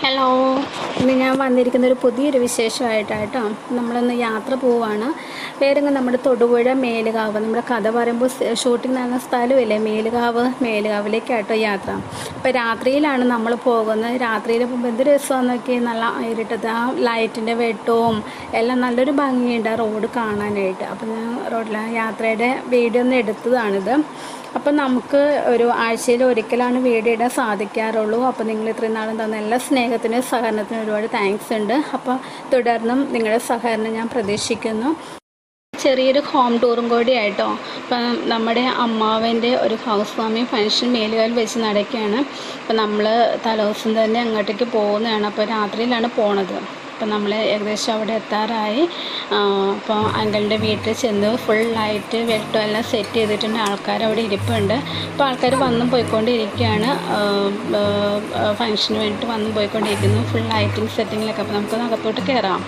hello ഇന്ന് ഞാൻ വന്നിരിക്കുന്ന ഒരു പുതിയൊരു വിശേഷമായിട്ടാട്ടോ നമ്മളിന്ന് യാത്ര പോവാണ് പേരെങ്കിൽ നമ്മുടെ തൊടുപുഴ മേലുകാവ് നമ്മുടെ കഥ പറയുമ്പോൾ ഷൂട്ടിംഗ് നടന്ന സ്ഥലമില്ലേ മേലുകാവ് മേലുകാവിലേക്കാട്ടോ യാത്ര അപ്പോൾ രാത്രിയിലാണ് നമ്മൾ പോകുന്നത് രാത്രിയിൽ പോകുമ്പോൾ എന്ത് രസമാണെന്നൊക്കെ നല്ല ഇരുട്ടത്ത് ആ ലൈറ്റിൻ്റെ വെട്ടവും എല്ലാം നല്ലൊരു ഭംഗിയുണ്ട് ആ റോഡ് കാണാനായിട്ട് അപ്പോൾ ഞാൻ റോഡിലെ യാത്രയുടെ വീഡിയോ ഒന്ന് എടുത്തതാണിത് അപ്പം നമുക്ക് ഒരു ആഴ്ചയിൽ ഒരിക്കലാണ് വീഡിയോ ഇടാൻ സാധിക്കാറുള്ളൂ അപ്പോൾ നിങ്ങൾ ഇത്രയും നാളും തന്ന എല്ലാ സ്നേഹത്തിനും സഹകരണത്തിനും ഒരുപാട് താങ്ക്സ് ഉണ്ട് അപ്പോൾ തുടർന്നും നിങ്ങളുടെ സഹകരണം ഞാൻ പ്രതീക്ഷിക്കുന്നു ചെറിയൊരു ഹോം ടൂറും കൂടി ആയിട്ടോ അപ്പം നമ്മുടെ അമ്മാവൻ്റെ ഒരു ഹൗസ് വാമിങ് ഫംഗ്ഷൻ മേലുകാൽ വെച്ച് നടക്കുകയാണ് അപ്പം നമ്മൾ തലേദിവസം തന്നെ അങ്ങോട്ടേക്ക് പോകുന്നതാണ് അപ്പോൾ രാത്രിയിലാണ് പോണത് അപ്പം നമ്മൾ ഏകദേശം അവിടെ എത്താറായി അപ്പോൾ അങ്കിളിൻ്റെ വീട്ടിൽ ചെന്ന് ഫുൾ ലൈറ്റ് വെട്ടം എല്ലാം സെറ്റ് ചെയ്തിട്ടുണ്ട് ആൾക്കാർ അവിടെ ഇരിപ്പുണ്ട് അപ്പോൾ ആൾക്കാർ വന്നും പോയിക്കൊണ്ടിരിക്കുകയാണ് ഫംഗ്ഷന് വേണ്ടിയിട്ട് വന്നും പോയിക്കൊണ്ടിരിക്കുന്നു ഫുൾ ലൈറ്റിംഗ് സെറ്റിങ്ങിലൊക്കെ അപ്പോൾ നമുക്ക് അകത്തോട്ട് കയറാം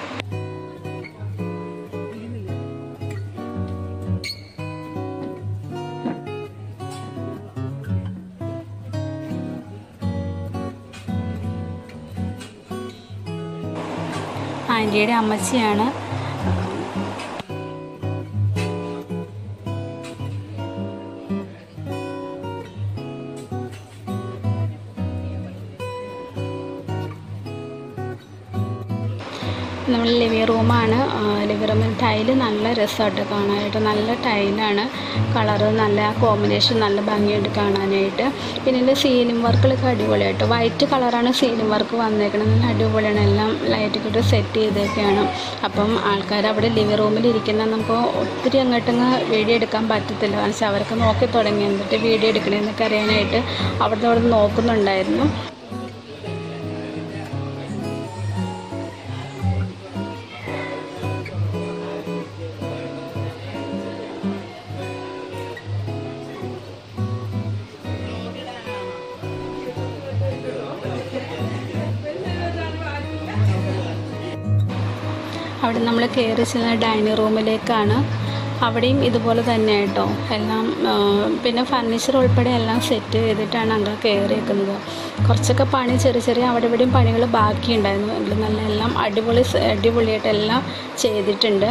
ആൻറ്റിയുടെ അമ്മച്ചിയാണ് നമ്മൾ ലിവിങ് റൂമാണ് ലിവിങ് റൂമിൽ ടൈല് നല്ല രസമായിട്ട് കാണാനായിട്ട് നല്ല ടൈലാണ് കളറ് നല്ല കോമ്പിനേഷൻ നല്ല ഭംഗിയുണ്ട് കാണാനായിട്ട് പിന്നെ ഇതിൻ്റെ സീലിംഗ് വർക്കുകളൊക്കെ അടിപൊളിയായിട്ട് വൈറ്റ് കളറാണ് സീലിംഗ് വർക്ക് വന്നേക്കുന്നത് നല്ല അടിപൊളിയാണ് എല്ലാം ലൈറ്റൊക്കെ ഇട്ട് സെറ്റ് ചെയ്തൊക്കെയാണ് അപ്പം ആൾക്കാർ അവിടെ ലിവിങ് റൂമിൽ ഇരിക്കുന്ന നമുക്ക് ഒത്തിരി അങ്ങോട്ടങ്ങ് വീഡിയോ എടുക്കാൻ പറ്റത്തില്ല കാരണം വെച്ചാൽ അവർക്ക് നോക്കി തുടങ്ങി എന്നിട്ട് വീഡിയോ എടുക്കണമെന്നൊക്കെ അറിയാനായിട്ട് അവിടുന്ന് അവിടെ നോക്കുന്നുണ്ടായിരുന്നു അവിടെ നമ്മൾ കയറി ചെന്ന ഡൈനിങ് റൂമിലേക്കാണ് അവിടെയും ഇതുപോലെ തന്നെ കേട്ടോ എല്ലാം പിന്നെ ഫർണിച്ചർ ഉൾപ്പെടെ എല്ലാം സെറ്റ് ചെയ്തിട്ടാണ് അങ്ങ് കയറിയേക്കുന്നത് കുറച്ചൊക്കെ പണി ചെറിയ ചെറിയ അവിടെ ഇവിടെയും പണികൾ ബാക്കിയുണ്ടായിരുന്നു എങ്കിലും നല്ല എല്ലാം അടിപൊളി അടിപൊളിയായിട്ട് എല്ലാം ചെയ്തിട്ടുണ്ട്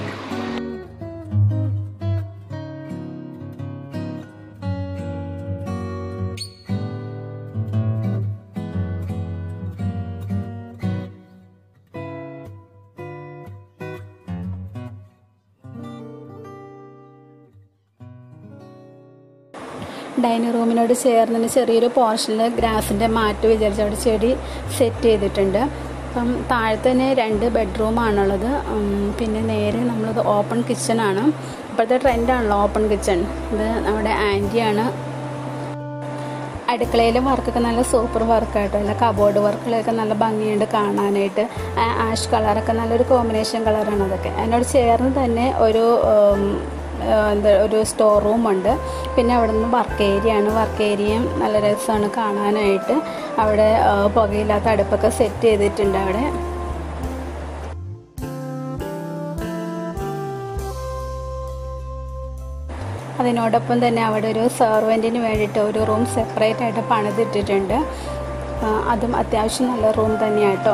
ഡൈനിങ് റൂമിനോട് ചേർന്നിന് ചെറിയൊരു പോർഷനിൽ ഗ്രാസിൻ്റെ മാറ്റ് വിചാരിച്ച് അവിടെ ചെടി സെറ്റ് ചെയ്തിട്ടുണ്ട് അപ്പം താഴെ തന്നെ രണ്ട് ബെഡ്റൂമാണുള്ളത് പിന്നെ നേരെ നമ്മളത് ഓപ്പൺ കിച്ചണാണ് ഇപ്പോഴത്തെ ട്രെൻഡാണല്ലോ ഓപ്പൺ കിച്ചൺ ഇത് നമ്മുടെ ആൻറ്റിയാണ് അടുക്കളയിലെ വർക്കൊക്കെ നല്ല സൂപ്പർ വർക്കായിട്ടോ അല്ല കബോർഡ് വർക്കുകളൊക്കെ നല്ല ഭംഗിയുണ്ട് കാണാനായിട്ട് ആഷ് കളറൊക്കെ നല്ലൊരു കോമ്പിനേഷൻ കളറാണ് അതൊക്കെ അതിനോട് ചേർന്ന് തന്നെ ഒരു എന്താ ഒരു സ്റ്റോർ റൂമുണ്ട് പിന്നെ അവിടെ നിന്ന് വർക്ക് ഏരിയ ആണ് വർക്ക് ഏരിയയും നല്ല രസമാണ് കാണാനായിട്ട് അവിടെ പുകയില്ലാത്ത അടുപ്പൊക്കെ സെറ്റ് ചെയ്തിട്ടുണ്ട് അവിടെ അതിനോടൊപ്പം തന്നെ അവിടെ ഒരു സെർവൻറ്റിന് വേണ്ടിയിട്ട് ഒരു റൂം സെപ്പറേറ്റ് ആയിട്ട് പണിതിട്ടിട്ടുണ്ട് അതും അത്യാവശ്യം നല്ല റൂം തന്നെയാട്ടോ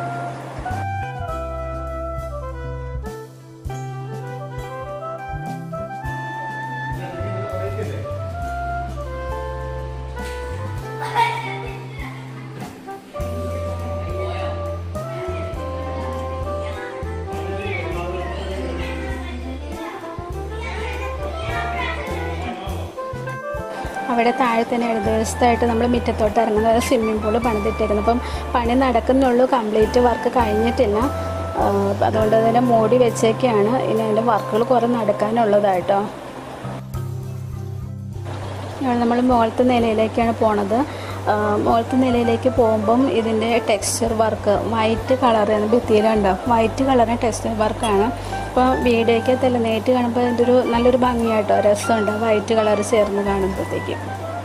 അവിടെ താഴെ തന്നെ ഇടതുവശത്തായിട്ട് നമ്മൾ മുറ്റത്തോട്ട് ഇറങ്ങുന്നത് സ്വിമ്മിംഗ് പൂള് പണിതിട്ടേക്കുന്നു അപ്പം പണി നടക്കുന്നുള്ളൂ കംപ്ലീറ്റ് വർക്ക് കഴിഞ്ഞിട്ടില്ല അതുകൊണ്ട് തന്നെ മൂടി വെച്ചേക്കാണ് ഇനി അതിൻ്റെ വർക്കുകൾ കുറേ നടക്കാനുള്ളതായിട്ടോ നമ്മൾ മുകളത്തെ നിലയിലേക്കാണ് പോണത് മുകളത്തെ നിലയിലേക്ക് പോകുമ്പം ഇതിൻ്റെ ടെക്സ്ചർ വർക്ക് വൈറ്റ് കളറാണ് ഭിത്തിയിലുണ്ടാവും വൈറ്റ് കളറിന് ടെക്സ്ചർ വർക്കാണ് അപ്പോൾ വീഡിയോക്കകത്തല്ല നേരിട്ട് കാണുമ്പോൾ ഇതൊരു നല്ലൊരു ഭംഗിയായിട്ടോ രസമുണ്ട് വൈറ്റ് കളർ ചേർന്ന് കാണുമ്പോഴത്തേക്കും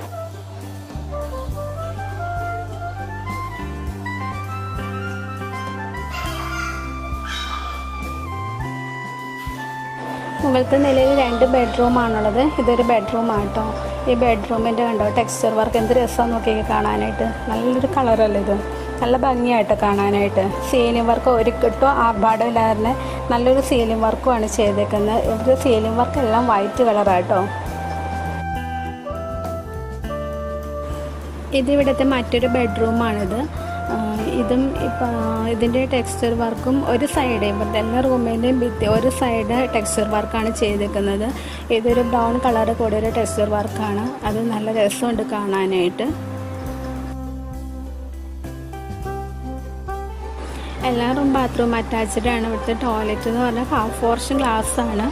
മുകളിലത്തെ നിലയിൽ രണ്ട് ബെഡ്റൂമാണുള്ളത് ഇതൊരു ബെഡ്റൂമാണ് കേട്ടോ ഈ ബെഡ്റൂമിൻ്റെ കണ്ടോ ടെക്സ്ചർ വർക്ക് എന്ത് രസമാണ് നോക്കി കാണാനായിട്ട് നല്ലൊരു കളറല്ലേ ഇത് നല്ല ഭംഗിയായിട്ട് കാണാനായിട്ട് സീലിംഗ് വർക്ക് ഒരിക്കട്ടും ആർഭാടമില്ലാതെ നല്ലൊരു സീലിംഗ് വർക്കുമാണ് ചെയ്തേക്കുന്നത് ഇവിടുത്തെ സീലിംഗ് വർക്ക് എല്ലാം വൈറ്റ് കളറാട്ടോ ഇത് ഇവിടുത്തെ മറ്റൊരു ബെഡ്റൂമാണിത് ആഹ് ഇതും ഇപ്പം ഇതിൻ്റെ ടെക്സ്ചർ വർക്കും ഒരു സൈഡ് ഇവിടുത്തെ എല്ലാ റൂമിൻ്റെയും ഭിത്തി ഒരു സൈഡ് ടെക്സ്ചർ വർക്കാണ് ചെയ്തേക്കുന്നത് ഇതൊരു ബ്രൗൺ കളർ കൂടെ ഒരു ടെക്സ്ചർ വർക്കാണ് അത് നല്ല രസമുണ്ട് കാണാനായിട്ട് എല്ലാ റൂം ബാത്റൂം അറ്റാച്ച്ഡ് ആണ് ഇവിടുത്തെ ടോയ്ലറ്റ് എന്ന് പറഞ്ഞാൽ ഹാഫ് പോർഷൻ ഗ്ലാസ് ആണ്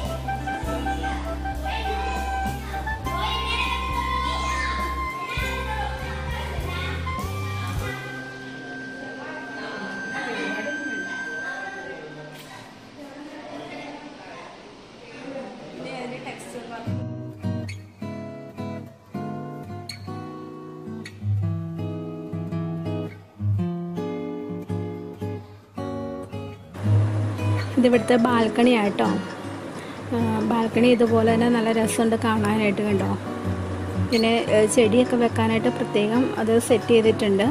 ഇതിവിടുത്തെ ബാൽക്കണി ആട്ടോ ബാൽക്കണി ഇതുപോലെ തന്നെ നല്ല രസമുണ്ട് കാണാനായിട്ട് കണ്ടോ പിന്നെ ഏഹ്, ചെടിയൊക്കെ വെക്കാനായിട്ട് പ്രത്യേകം അത് സെറ്റ് ചെയ്തിട്ടുണ്ട്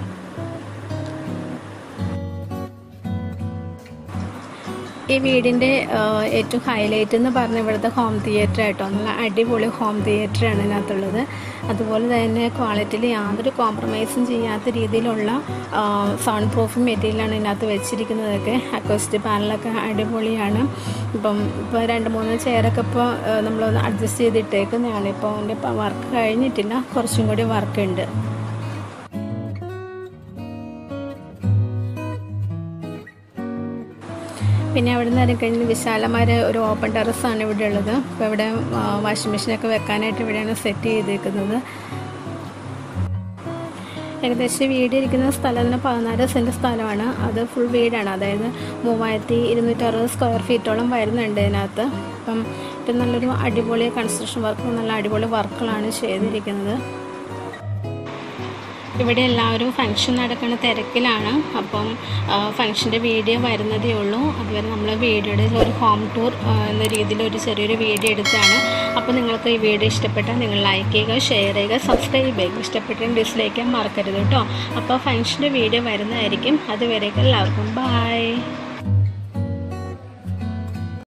ഈ വീടിൻ്റെ ഏഹ്, ഏറ്റവും ഹൈലൈറ്റ് എന്ന് പറഞ്ഞ ഇവിടുത്തെ ഹോം തിയേറ്റർ ആയിട്ടോ നല്ല അടിപൊളി ഹോം തിയേറ്ററാണ് ഇതിനകത്തുള്ളത് അതുപോലെ തന്നെ ക്വാളിറ്റിയിൽ യാതൊരു കോംപ്രമൈസും ചെയ്യാത്ത രീതിയിലുള്ള സൗണ്ട് പ്രൂഫ് മെറ്റീരിയലാണ് ഇതിനകത്ത് വെച്ചിരിക്കുന്നതൊക്കെ അക്കോസ്റ്റിക് പാനലൊക്കെ അടിപൊളിയാണ് ഇപ്പം ഇപ്പോൾ രണ്ട് മൂന്ന് ചെയറൊക്കെ ഇപ്പോൾ നമ്മളൊന്ന് അഡ്ജസ്റ്റ് ചെയ്തിട്ടേക്കുന്നതാണ് ഇപ്പോൾ അതിൻ്റെ വർക്ക് കഴിഞ്ഞിട്ടില്ല കുറച്ചും കൂടി വർക്ക് ഉണ്ട് പിന്നെ അവിടെ നിന്ന് ഇറങ്ങിക്കഴിഞ്ഞ് വിശാലമായ ഒരു ഓപ്പൺ ടെറസാണ് ഇവിടെ ഉള്ളത് അപ്പോൾ ഇവിടെ വാഷിംഗ് മെഷീനൊക്കെ വെക്കാനായിട്ട് ഇവിടെയാണ് സെറ്റ് ചെയ്തേക്കുന്നത് ഏകദേശം വീട് ഇരിക്കുന്ന സ്ഥലം തന്നെ പതിനാല് സെൻറ്റ് സ്ഥലമാണ് അത് ഫുൾ വീടാണ് അതായത് മൂവായിരത്തി ഇരുന്നൂറ്റി അറുപത് സ്ക്വയർ ഫീറ്റോളം വരുന്നുണ്ട് ഇതിനകത്ത് അപ്പം ഇത് നല്ലൊരു അടിപൊളി കൺസ്ട്രക്ഷൻ വർക്ക് നല്ല അടിപൊളി വർക്കുകളാണ് ചെയ്തിരിക്കുന്നത് ഇവിടെ എല്ലാവരും ഫംഗ്ഷൻ നടക്കുന്ന തിരക്കിലാണ് അപ്പം ഫംഗ്ഷൻ്റെ വീഡിയോ വരുന്നതേ ഉള്ളൂ അതുവരെ നമ്മൾ വീഡിയോയുടെ ഒരു ഹോം ടൂർ എന്ന രീതിയിൽ ഒരു ചെറിയൊരു വീഡിയോ എടുത്താണ് അപ്പോൾ നിങ്ങൾക്ക് ഈ വീഡിയോ ഇഷ്ടപ്പെട്ടാൽ നിങ്ങൾ ലൈക്ക് ചെയ്യുക ഷെയർ ചെയ്യുക സബ്സ്ക്രൈബ് ചെയ്യുക ഇഷ്ടപ്പെട്ടെങ്കിൽ ഡിസ്ലൈക്ക് ചെയ്യാൻ മറക്കരുത് കേട്ടോ അപ്പോൾ ഫംഗ്ഷൻ്റെ വീഡിയോ വരുന്നതായിരിക്കും അതുവരേക്കും എല്ലാവർക്കും ബായ്